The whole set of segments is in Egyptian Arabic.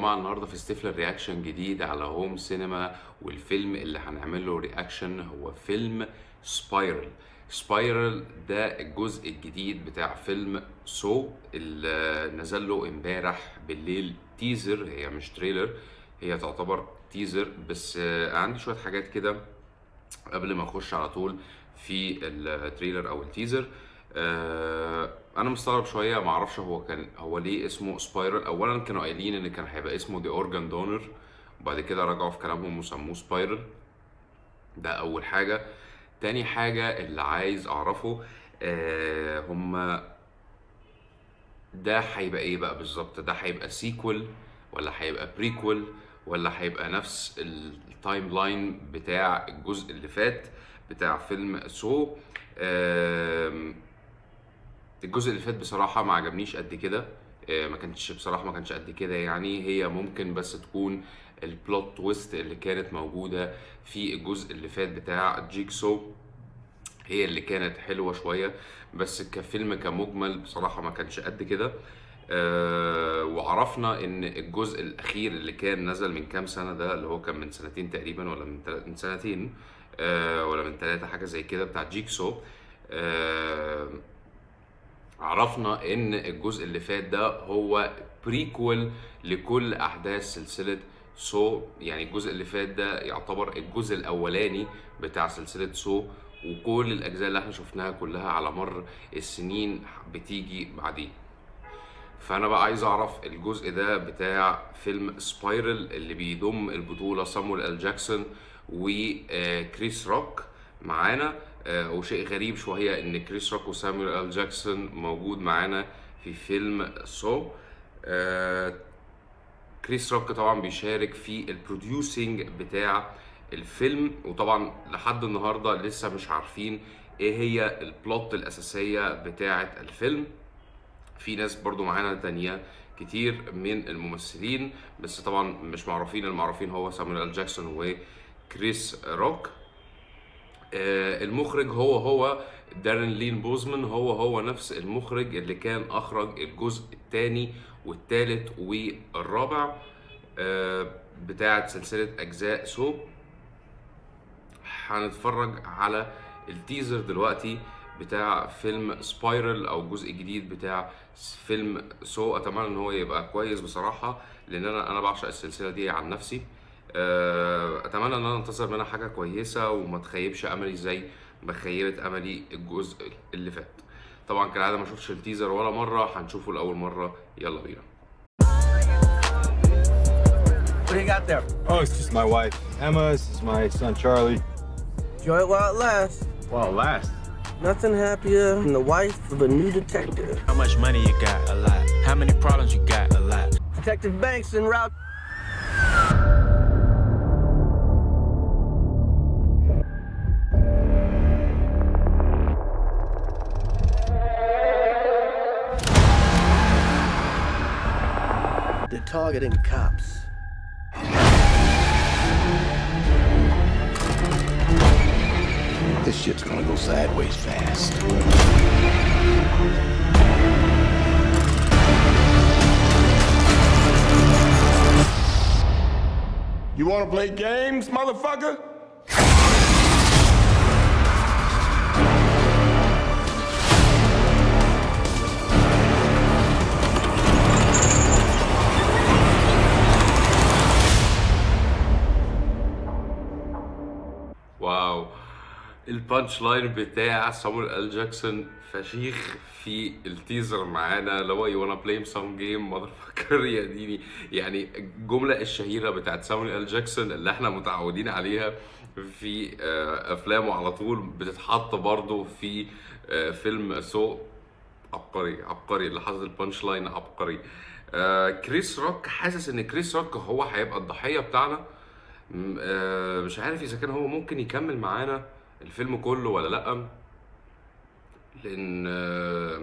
جماعة النهاردة في ستيفلر رياكشن جديد على هوم سينما والفيلم اللي هنعمل له رياكشن هو فيلم سبايرل سبايرل ده الجزء الجديد بتاع فيلم سو اللي نزل له امبارح بالليل تيزر هي مش تريلر هي تعتبر تيزر بس آه، عندي شوية حاجات كده قبل ما اخش على طول في التريلر او التيزر آه انا مستغرب شويه ما اعرفش هو كان هو ليه اسمه سبايرال اولا كانوا قايلين ان كان هيبقى اسمه دي اورجان دونر وبعد كده رجعوا في كلامهم وسموه سبايرال ده اول حاجه تاني حاجه اللي عايز اعرفه آه هما ده هيبقى ايه بقى بالظبط ده هيبقى سيكول ولا هيبقى بريكول ولا هيبقى نفس التايم لاين بتاع الجزء اللي فات بتاع فيلم سو آم، الجزء اللي فات بصراحة ما عجبنيش قد كده آه، ما كانتش بصراحة ما كانش قد كده يعني هي ممكن بس تكون البلوت تويست اللي كانت موجودة في الجزء اللي فات بتاع جيكسو هي اللي كانت حلوة شوية بس كفيلم كمجمل بصراحة ما كانش قد كده آه وعرفنا ان الجزء الاخير اللي كان نزل من كام سنة ده اللي هو كان من سنتين تقريبا ولا من, تل... من سنتين آه ولا من ثلاثة حاجة زي كده بتاع جيكسو آه عرفنا ان الجزء اللي فات ده هو بريكول لكل احداث سلسله سو يعني الجزء اللي فات ده يعتبر الجزء الاولاني بتاع سلسله سو وكل الاجزاء اللي احنا شفناها كلها على مر السنين بتيجي بعديه فانا بقى عايز اعرف الجزء ده بتاع فيلم سبايرل اللي بيضم البطوله صامويل ال جاكسون وكريس روك معانا آه، وشيء غريب شويه ان كريس روك وسامويل ال جاكسون موجود معانا في فيلم سو آه، كريس روك طبعا بيشارك في البروديوسنج بتاع الفيلم وطبعا لحد النهارده لسه مش عارفين ايه هي البلوت الاساسيه بتاعه الفيلم في ناس برضو معانا تانية كتير من الممثلين بس طبعا مش معروفين المعروفين هو سامويل ال جاكسون وكريس روك آه، المخرج هو هو دارين لين بوزمان هو هو نفس المخرج اللي كان اخرج الجزء الثاني والثالث والرابع آه، بتاعه سلسله اجزاء سو هنتفرج على التيزر دلوقتي بتاع فيلم سبايرل او الجزء الجديد بتاع فيلم سو اتمنى ان هو يبقى كويس بصراحه لان انا انا بعشق السلسله دي عن نفسي آه، اتمنى ان انا انتظر منها حاجه كويسه وما تخيبش املي زي ما خيبت املي الجزء اللي فات طبعا كالعاده ما شفتش التيزر ولا مره هنشوفه لاول مره يلا بينا What do you got there? Oh, it's just my wife, Emma. This is my son, Charlie. Enjoy it while it lasts. Well, last. Nothing happier than the wife of a new detective. How much money you got? A lot. How many problems you got? A lot. Detective Banks en route. They're targeting cops. This shit's gonna go sideways fast. You wanna play games, motherfucker? واو البانش لاين بتاع سامويل ال جاكسون فشيخ في التيزر معانا اللي هو يو وانا بلاي سام جيم ماذر فاكر يا ديني يعني الجمله الشهيره بتاعت سامويل ال جاكسون اللي احنا متعودين عليها في آه، افلامه على طول بتتحط برضه في آه، فيلم سو عبقري عبقري اللي حاطط البانش لاين عبقري آه كريس روك حاسس ان كريس روك هو هيبقى الضحيه بتاعنا م- آه، مش عارف اذا كان هو ممكن يكمل معانا الفيلم كله ولا لا لان آه،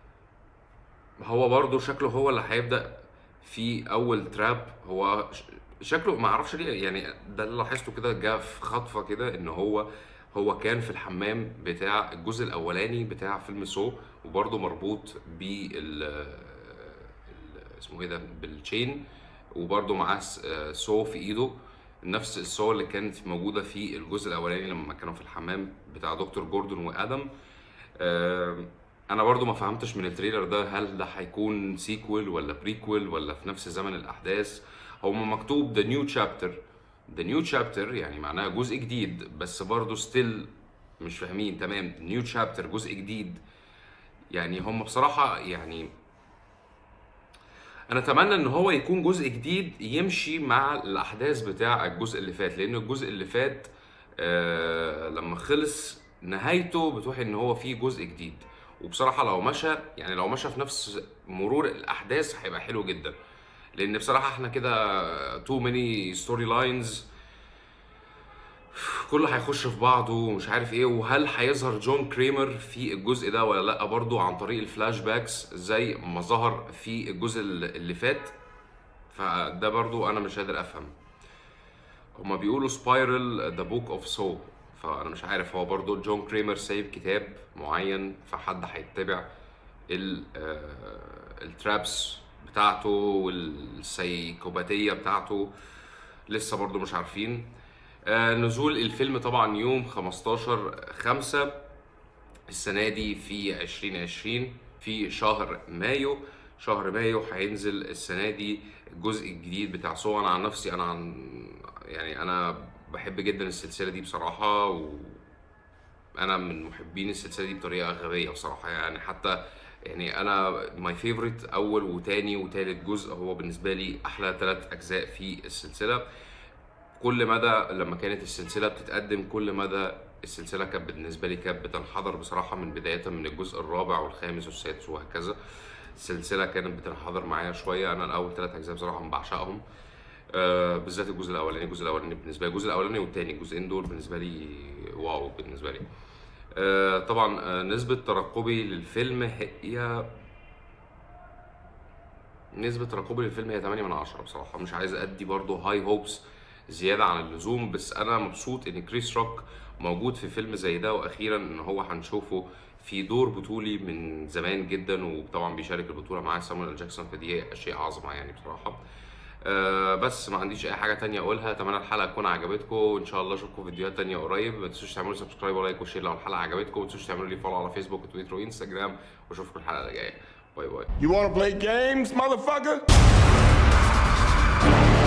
هو برضو شكله هو اللي هيبدا في اول تراب هو ش- شكله ما اعرفش ليه يعني ده اللي لاحظته كده جه في خطفه كده ان هو هو كان في الحمام بتاع الجزء الاولاني بتاع فيلم سو وبرضه مربوط بال ال- اسمه ايه ده بالتشين وبرده معاه س- آه، سو في ايده نفس السو اللي كانت موجوده في الجزء الاولاني لما كانوا في الحمام بتاع دكتور جوردون وادم آه، انا برضو ما فهمتش من التريلر ده هل ده هيكون سيكوال ولا بريكوال ولا في نفس زمن الاحداث هو مكتوب ذا نيو تشابتر ذا نيو تشابتر يعني معناها جزء جديد بس برضو ستيل مش فاهمين تمام نيو تشابتر جزء جديد يعني هم بصراحة يعني انا اتمنى ان هو يكون جزء جديد يمشي مع الاحداث بتاع الجزء اللي فات لان الجزء اللي فات آه لما خلص نهايته بتوحي ان هو فيه جزء جديد وبصراحه لو مشى يعني لو مشى في نفس مرور الاحداث هيبقى حلو جدا لان بصراحه احنا كده تو ماني ستوري لاينز كله هيخش في بعضه ومش عارف ايه وهل هيظهر جون كريمر في الجزء ده ولا لا برضو عن طريق الفلاش باكس زي ما ظهر في الجزء اللي فات فده برضو انا مش قادر افهم هما بيقولوا سبايرل ذا بوك اوف سو فانا مش عارف هو برضو جون كريمر سايب كتاب معين فحد هيتبع ال- آه، الترابس بتاعته والسيكوباتية بتاعته لسه برضو مش عارفين آه، نزول الفيلم طبعا يوم 15 5 السنة دي في 2020 في شهر مايو شهر مايو هينزل السنة دي الجزء الجديد بتاع سو انا عن نفسي انا عن يعني انا بحب جدا السلسلة دي بصراحة و انا من محبين السلسله دي بطريقه غبيه بصراحه يعني حتى يعني انا ماي فيفورت اول وتاني وتالت جزء هو بالنسبه لي احلى ثلاث اجزاء في السلسله كل مدى لما كانت السلسله بتتقدم كل مدى السلسله كانت بالنسبه لي كانت بتنحدر بصراحه من بدايه من الجزء الرابع والخامس والسادس وهكذا السلسله كانت بتنحدر معايا شويه انا الاول ثلاث اجزاء بصراحه أنا بعشقهم آه بالذات الجزء الاولاني الجزء الاولاني بالنسبه لي الجزء الاولاني والتاني الجزئين دول بالنسبه لي واو بالنسبه لي آه طبعا آه نسبه ترقبي للفيلم هي نسبة ترقبي للفيلم هي 8 من 10 بصراحة مش عايز ادي برضه هاي هوبس زيادة عن اللزوم بس انا مبسوط ان كريس روك موجود في فيلم زي ده واخيرا ان هو هنشوفه في دور بطولي من زمان جدا وطبعا بيشارك البطولة معاه سامويل إل جاكسون فدي شيء عظمة يعني بصراحة آه بس ما عنديش اي حاجة تانية اقولها اتمنى الحلقة تكون عجبتكم وان شاء الله اشوفكم في فيديوهات تانية قريب ما تنسوش تعملوا سبسكرايب ولايك وشير لو الحلقة عجبتكم ما تنسوش تعملوا لي فولو على فيسبوك وتويتر وانستجرام واشوفكم الحلقة اللي جاية باي باي You wanna play games, motherfucker?